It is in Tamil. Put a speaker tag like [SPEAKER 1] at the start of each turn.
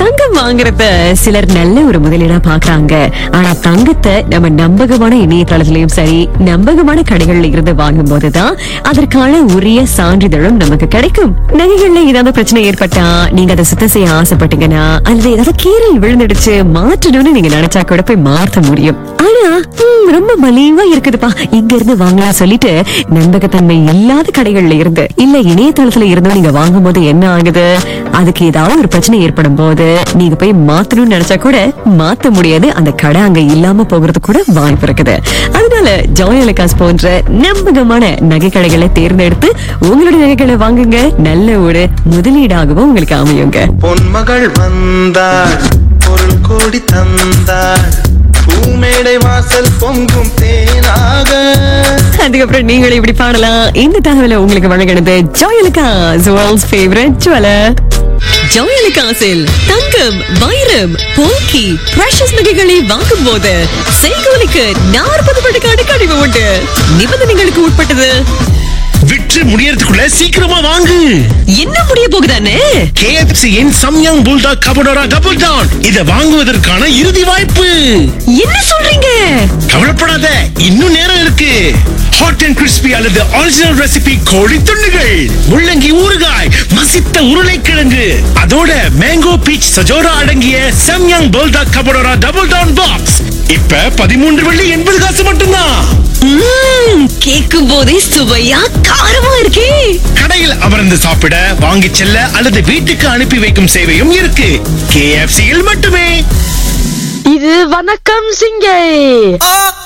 [SPEAKER 1] தங்கம் வாங்குறத சிலர் நல்ல ஒரு முதலீடா பாக்குறாங்க ஆனா தங்கத்தை நம்ம நம்பகமான இணையதளத்திலயும் சரி நம்பகமான கடைகள்ல இருந்து வாங்கும் போதுதான் அதற்கான உரிய சான்றிதழும் நமக்கு கிடைக்கும் நகைகள்ல ஏதாவது பிரச்சனை ஏற்பட்டா நீங்க அதை சுத்தம் செய்ய ஆசைப்பட்டீங்கன்னா அல்லது ஏதாவது கீரல் விழுந்துடுச்சு மாற்றணும்னு நீங்க நினைச்சா கூட போய் மாற்ற முடியும் ஆனா ஹம், ரொம்ப மலிவா இருக்குதுப்பா இங்க இருந்து வாங்கலாம் சொல்லிட்டு நம்பகத்தன்மை இல்லாத கடைகள்ல இருந்து இல்ல இணையதளத்துல இருந்தும் நீங்க வாங்கும் போது என்ன ஆகுது அதுக்கு ஏதாவது ஒரு பிரச்சனை ஏற்படும் போது நீங்க போய் மாத்தணும்னு நினைச்சா கூட மாத்த முடியாது அந்த கடை அங்க இல்லாம போகிறது கூட வாய்ப்பு இருக்குது அதனால ஜோயலுக்காஸ் போன்ற நம்பகமான நகை கடைகளை தேர்ந்தெடுத்து உங்களுடைய நகைகளை வாங்குங்க நல்ல ஒரு முதலீடாகவும் உங்களுக்கு அமையுங்க
[SPEAKER 2] பொன்மகள் வந்தாள் பொருள் கோடி தந்தாள் பூமேடை வாசல் பொங்கும் தேனாக
[SPEAKER 1] அதுக்கப்புறம் நீங்களும் இப்படி பாடலாம் இந்த தகவலை உங்களுக்கு வழங்கினது ஜோயலுக்காஸ் வேர்ல்ட்ஸ் ஃபேவரட் ஜுவலர் ஜோயலுக்காஸில் தங்கம் வைரம் போக்கி பிரஷஸ் நகைகளை வாங்கும் போது செய்கூலிக்கு நாற்பது விழுக்காடு கழிவு உண்டு நிபந்தனைகளுக்கு உட்பட்டது
[SPEAKER 3] விற்று முடியறதுக்குள்ள சீக்கிரமா வாங்கு
[SPEAKER 1] என்ன முடிய போகுதானே
[SPEAKER 3] KFC யின் சம்யங் புல்டா கபடோரா டபுள் டவுன் இத வாங்குவதற்கான இறுதி வாய்ப்பு
[SPEAKER 1] என்ன சொல்றீங்க
[SPEAKER 3] கவலைப்படாத இன்னும் நேரம் இருக்கு ஹாட் அண்ட் கிறிஸ்பி அல்லது ஒரிஜினல் ரெசிபி கோழி துண்டுகள் முள்ளங்கி ஊறுகாய் மசித்த உருளைக்கிழங்கு அதோட மேங்கோ பீச் சஜோரா அடங்கிய சம்யங் போல்டா கபடோரா டபுள் டவுன் பாக்ஸ் இப்ப பதிமூன்று வெள்ளி எண்பது காசு மட்டும்தான்
[SPEAKER 1] ம்ம், கேட்கும் போதே சுவையா காரமா இருக்கே
[SPEAKER 3] கடையில் அமர்ந்து சாப்பிட வாங்கி செல்ல அல்லது வீட்டுக்கு அனுப்பி வைக்கும் சேவையும் இருக்கு KFC யில் மட்டுமே
[SPEAKER 4] இது வணக்கம் சிங்கை